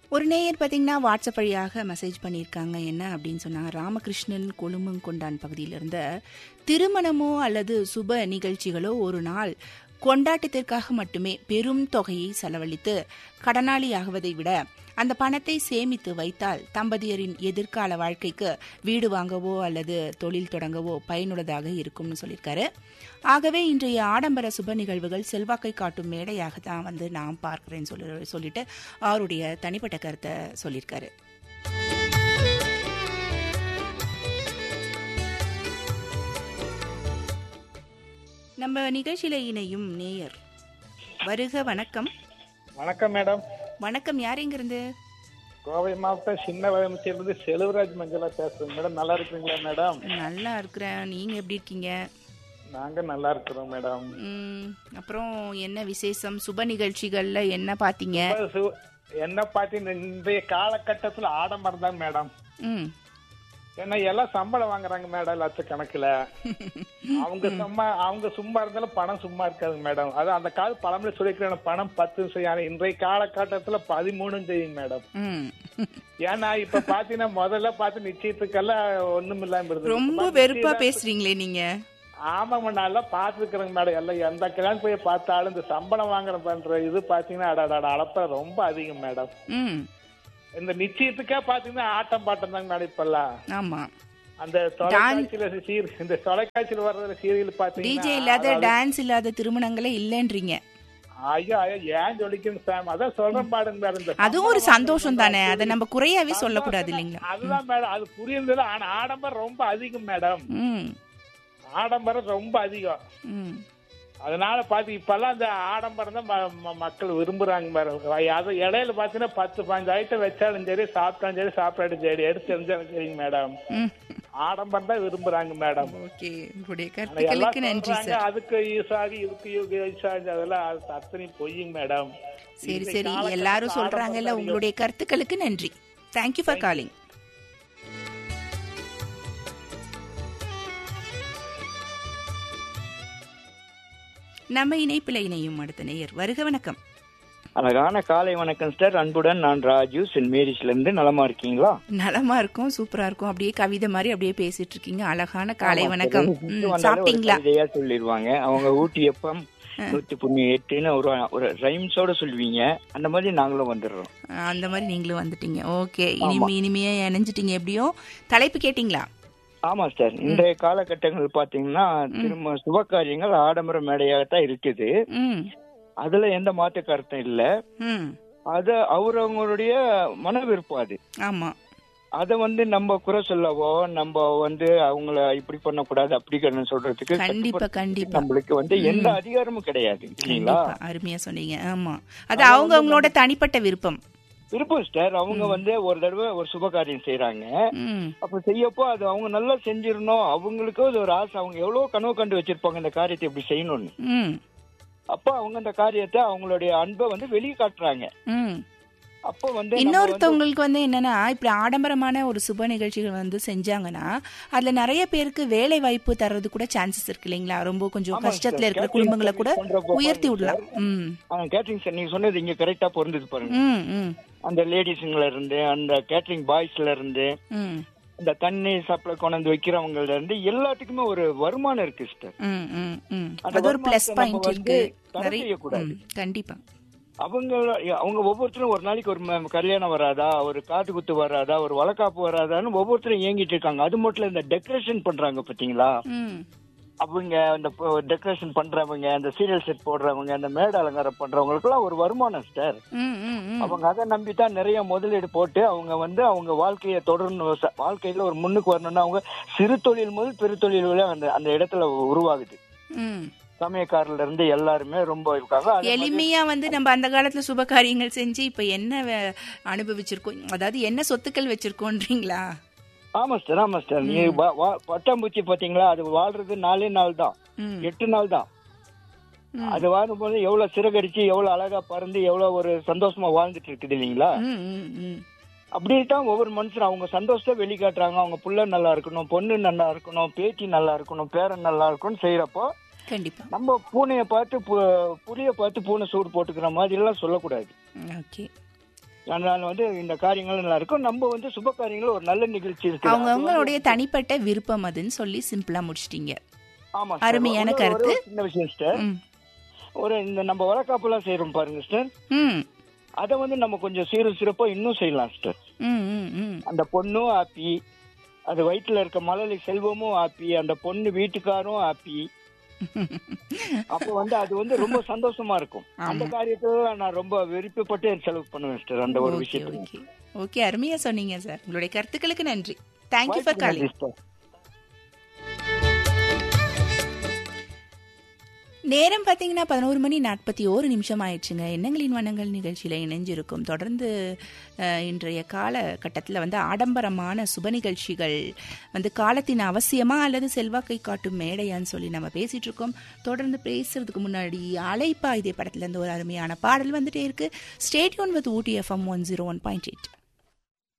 ஒரு நேயர் பார்த்தீங்கன்னா வாட்ஸ்அப் வழியாக மெசேஜ் பண்ணியிருக்காங்க என்ன அப்படின்னு சொன்னாங்க ராமகிருஷ்ணன் கொழுமங்கொண்டான் பகுதியிலிருந்து திருமணமோ அல்லது சுப நிகழ்ச்சிகளோ ஒரு நாள் கொண்டாட்டத்திற்காக மட்டுமே பெரும் தொகையை செலவழித்து கடனாளியாகுவதை விட அந்த பணத்தை சேமித்து வைத்தால் தம்பதியரின் எதிர்கால வாழ்க்கைக்கு வீடு வாங்கவோ அல்லது தொழில் தொடங்கவோ பயனுள்ளதாக இருக்கும்னு சொல்லியிருக்காரு ஆகவே இன்றைய ஆடம்பர சுப நிகழ்வுகள் செல்வாக்கை காட்டும் மேடையாக தான் வந்து நான் பார்க்கிறேன்னு சொல்லி சொல்லிட்டு அவருடைய தனிப்பட்ட கருத்தை சொல்லியிருக்காரு நம்ம நிகழ்ச்சியில இணையும் நேயர் வருக வணக்கம் வணக்கம் மேடம் வணக்கம் யார் இங்கிருந்து கோவை மாவட்டம் சின்ன வயமத்திலிருந்து செல்வராஜ் மஞ்சளா பேசுறேன் மேடம் நல்லா இருக்கிறீங்களா மேடம் நல்லா இருக்கிறேன் நீங்க எப்படி இருக்கீங்க நாங்க நல்லா இருக்கிறோம் மேடம் ம், அப்புறம் என்ன விசேஷம் சுப நிகழ்ச்சிகள்ல என்ன பாத்தீங்க இப்ப சு- என்ன பாத்தீங்கன்னா இன்றைய காலகட்டத்துல ஆடம்பரம் தான் மேடம் ம் ஏன்னா எல்லாம் சம்பளம் வாங்குறாங்க மேடம் லட்சக்கணக்குல அவங்க சும்மா அவங்க சும்மா இருந்தாலும் பணம் சும்மா இருக்காது மேடம் அது அந்த கால பழமொழி சொல்லிக்கிறேன் பணம் பத்து செய்யும் இன்றைய காலகட்டத்துல பதிமூணும் செய்யும் மேடம் ம் ஏன்னா இப்ப பாத்தீங்கன்னா முதல்ல பார்த்து நிச்சயத்துக்கெல்லாம் ஒண்ணும் இல்லாம இருந்தது. ரொம்ப இப்ப வெறுப்பா நிச்சயம் பேசுறீங்களே நீங்க ஆமாங்க நல்லா பாத்துக்கிறேங்க மேடம் எல்லாம் எந்த கல்யாணம் போய் பார்த்தாலும் இந்த சம்பளம் வாங்குற பண்ற இது பாத்தீங்கன்னா அடாடா அளப்ப ரொம்ப அதிகம் மேடம் ம் இந்த நிச்சயத்துக்கே பாத்தீங்கன்னா ஆட்டம் பாட்டம் தாங்க மேடம் இப்பெல்லாம் ஆமா அந்த தொலைக்காட்சியில சீர் இந்த தொலைக்காட்சியில வர்ற சீரியல் டிஜே பாத்தீங்கன்னா இல்லாத டான்ஸ் இல்லாத திருமணங்களே இல்லைன்றீங்க ஐயோ ஐயோ ஏன் சொல்லிக்கணும் சாம் அதான் சொல்றேன் பாடுங்க மேடம் இந்த அதுவும் ஒரு சம்பளம் சந்தோஷம் தானே அதை நம்ம குறையாவே சொல்லக்கூடாது இல்லைங்களா அதுதான் மேடம் அது புரியுது ஆனா ஆடம்பரம் ரொம்ப அதிகம் மேடம் ம் ஆடம்பரம் ரொம்ப அதிகம் ம் அதனால பாத்து இப்பெல்லாம் இந்த ஆடம்பரம் தான் ம- ம- மக்கள் விரும்புறாங்க மேடம் அது இடையில பாத்தீங்கன்னா பத்து பதினஞ்சு ஐட்டம் வச்சாலும் சரி சாப்பிட்டாலும் சரி சாப்பிட்டாலும் சரி எடுத்து தெரிஞ்சாலும் சரிங்க மேடம் ம் ஆடம்பரம் தான் விரும்புறாங்க மேடம் ஓகே உங்களுடைய ஆனா எல்லாம் கருத்துக்களுக்கு நன்றி சொல்றாங்க, சார் அதுக்கு ஈசாகி இதுக்கு ஈசாகி அதெல்லாம் அது அத்தனை பொய்யுங்க மேடம் சரி இந்த சரி காலகட்டத்துல எல்லாரும் சொல்றாங்கல்ல ஆடம்பரம் உங்களுடைய கருத்துக்களுக்கு நன்றி தேங்க்யூ ஃபார் காலிங் நம்ம இணைப்பில் இணையும் அடுத்த நேயர் வருக வணக்கம் அழகான காலை வணக்கம் சார் அன்புடன் நான் ராஜு சென்ட் மேரிஸ்ல இருந்து நலமா இருக்கீங்களா நலமா இருக்கும் சூப்பரா இருக்கும் அப்படியே கவிதை மாதிரி அப்படியே பேசிட்டு இருக்கீங்க அழகான காலை ஆமா, வணக்கம் சார். ம், வந்தாலே ஒரு சாப்பிட்டீங்களா கவிதையா சொல்லிடுவாங்க அவங்க ஊட்டி எப்பம் நூத்தி புண்ணி எட்டுன்னு ஒரு ஒரு ரைம்ஸோட சொல்லுவீங்க அந்த மாதிரி நாங்களும் வந்துடுறோம் அந்த மாதிரி நீங்களும் வந்துட்டீங்க ஓகே இனிமே இனிமையா இணைஞ்சிட்டீங்க எப்படியோ தலைப்பு கேட்டிங்களா ஆமா சார் இன்றைய காலகட்டங்கள் பாத்தீங்கன்னா திரும்ப சுப காரியங்கள் ஆடம்பர மேடையாகத்தான் இருக்குது ம் அதுல எந்த மாற்று கருத்தும் இல்ல ம் அது அவரவங்களுடைய மன விருப்பம் அது ஆமா அத வந்து நம்ம குறை சொல்லவோ நம்ம வந்து அவங்கள இப்படி பண்ணக்கூடாது அப்படி பண்ண சொல்றதுக்கு கண்டிப்பா கட்டுப்படுத்த கண்டிப்பா நம்மளுக்கு வந்து எந்த அதிகாரமும் கிடையாது இல்லைங்களா கண்டிப்பா அருமையா சொன்னீங்க ஆமா அது அவங்க அவங்களோட தனிப்பட்ட விருப்பம் விருப்பம் சார் அவங்க வந்து ஒரு தடவை ஒரு சுப காரியம் செய்யறாங்க ம் அப்ப செய்யப்போ அது அவங்க நல்லா செஞ்சிடணும் அவங்களுக்கு அது ஒரு ஆசை அவங்க எவ்வளவு கனவு கண்டு வச்சிருப்பாங்க இந்த காரியத்தை இப்படி செய்யணும்னு ம் அப்ப அவங்க அந்த காரியத்தை அவங்களுடைய அன்பை வந்து வெளியே காட்டுறாங்க ம் அப்ப வந்து நம்ம வந்து- இன்னொருத்தவங்களுக்கு வந்து என்னன்னா இப்படி ஆடம்பரமான ஒரு சுப நிகழ்ச்சிகள் வந்து செஞ்சாங்கன்னா அதுல நிறைய பேருக்கு வேலை வாய்ப்பு தர்றது கூட சான்சஸ் இருக்கு இல்லைங்களா ரொம்ப கொஞ்சம் ஆமாங்க கஷ்டத்துல சார். இருக்கிற catering குடும்பங்களை கூட service பண்றப்போ உயர்த்தி பாருங்க விடலாம் ம் ஆ, கேட்டரிங் சார் நீங்க சொன்னது இங்க கரெக்டா பொருந்தது பாருங்க ம் ம் அந்த லேடிஸுங்கள இருந்து அந்த கேட்டரிங் பாய்ஸ்ல இருந்து ம் இந்த தண்ணி சப்ளை கொண்டு வந்து வைக்கிறவங்கல இருந்து எல்லாத்துக்குமே ஒரு வருமானம் இருக்கு சிஸ்டர் ம் ம் ம் அந்த அது ஒரு பிளஸ் வருமானத்தை நம்ம பாயிண்ட் வந்து இருக்கு தடை நிறைய செய்யக்கூடாது. ம், கண்டிப்பா அவங்க அவங்க ஒவ்வொருத்தரும் ஒரு நாளைக்கு ஒரு ம- கல்யாணம் வராதா ஒரு காது குத்து வராதா ஒரு வளக்காப்பு வராதான்னு ஒவ்வொருத்தரும் இயங்கிட்டு இருக்காங்க அது மட்டும் இல்ல இந்த டெக்கரேஷன் பண்றாங்க பாத்தீங்களா ம் அவங்க அந்த டெக்கரேஷன் பண்றவங்க அந்த சீரியல் செட் போடுறவங்க அந்த மேடை அலங்காரம் பண்றவங்களுக்கு எல்லாம் ஒரு வருமானம் சார் ம் ம் ம் அவங்க அதை நம்பித்தான் நிறைய முதலீடு போட்டு அவங்க வந்து அவங்க வாழ்க்கையை தொடரணும் ச- வாழ்க்கையில ஒரு முன்னுக்கு வரணும்னா அவங்க சிறு தொழில் முதல் பெரு தொழில் வரை அந்த அந்த இடத்துல உருவாகுது ம் சமயக்காரில இருந்து எல்லாருமே ரொம்ப இருக்காங்க அதே மாதிரி- எளிமையா வந்து நம்ம அந்த காலத்துல சுப காரியங்கள் செஞ்சு இப்ப என்ன வே- அனுபவிச்சிருக்கோம் அதாவது என்ன சொத்துக்கள் வச்சிருக்கோன்றீங்களா ஆமா சார் ஆமா சார் நீ வா- வா- பட்டாம்பூச்சி பாத்தீங்களா அது வாழ்றது நாலே நாள் தான் ம் எட்டு நாள் தான் ம். அது வாழும்போது எவ்வளவு சிறகடிச்சு எவ்வளவு அழகா பறந்து எவ்வளவு ஒரு சந்தோஷமா வாழ்ந்துட்டு இருக்குது இல்லைங்களா ம் ம் ம் அப்படித்தான் ஒவ்வொரு மனுஷரும் அவங்க சந்தோஷத்தை வெளிக்காட்டுறாங்க அவங்க புள்ள நல்லா இருக்கணும் பொண்ணு நல்லா இருக்கணும் பேத்தி நல்லா இருக்கணும் பேரன் நல்லா இருக்கணும்னு செய்யறப்போ கண்டிப்பா நம்ம பூனைய பார்த்து பு- புலிய பார்த்து பூனை சூடு போட்டுக்கிற மாதிரி எல்லாம் சொல்லக்கூடாது ஓகே அதனால வந்து இந்த காரியங்கள் நல்லா இருக்கும் நம்ம வந்து சுப காரியங்கள் ஒரு நல்ல நிகழ்ச்சி இருக்கு அவங்க அவங்களுடைய தனிப்பட்ட விருப்பம் அதுன்னு சொல்லி சிம்பிளா முடிச்சிட்டீங்க ஆமா sister. அருமையான இன்னொரு கருத்து. ஒரு சின்ன விஷயம் சிஸ்டர் ம். ஒரு இந்த நம்ம வளக்காப்புலாம் செய்யறோம் பாருங்க சிஸ்டர் ம் அதை வந்து நம்ம கொஞ்சம் சீரும் சிறப்பா இன்னும் செய்யலாம் சிஸ்டர் ம் ம் ம் அந்த பொண்ணும் ஹாப்பி அது வயிற்றுல இருக்க மலலை செல்வமும் ஹாப்பி அந்த பொண்ணு வீட்டுக்காரும் ஹாப்பி அப்போ வந்து அது வந்து ரொம்ப சந்தோஷமா இருக்கும் அந்த காரியத்துல நான் ரொம்ப விருப்பப்பட்டு செலவு பண்ணுவேன் சிஸ்டர் அந்த ஒரு ஓகே விஷயத்துல ஓகே ஓகே அருமையா சொன்னீங்க சார் உங்களுடைய கருத்துக்களுக்கு நன்றி தேங்க்யூ ஃபார் காலிங் சிஸ்டர் நேரம் பார்த்தீங்கன்னா பதினோரு மணி நாற்பத்தி ஓரு நிமிஷம் ஆயிடுச்சுங்க எண்ணங்களின் வண்ணங்கள் நிகழ்ச்சியில் இணைஞ்சிருக்கும் தொடர்ந்து அஹ், இன்றைய காலகட்டத்தில் வந்து ஆடம்பரமான சுப நிகழ்ச்சிகள் வந்து காலத்தின் அவசியமா அல்லது செல்வாக்கை காட்டும் மேடையான்னு சொல்லி நம்ம பேசிட்டு இருக்கோம் தொடர்ந்து பேசுறதுக்கு முன்னாடி அலைப்பா இதே படத்துல இருந்து ஒரு அருமையான பாடல் வந்துட்டே இருக்கு stay tuned with Ooty FM one zero one point eight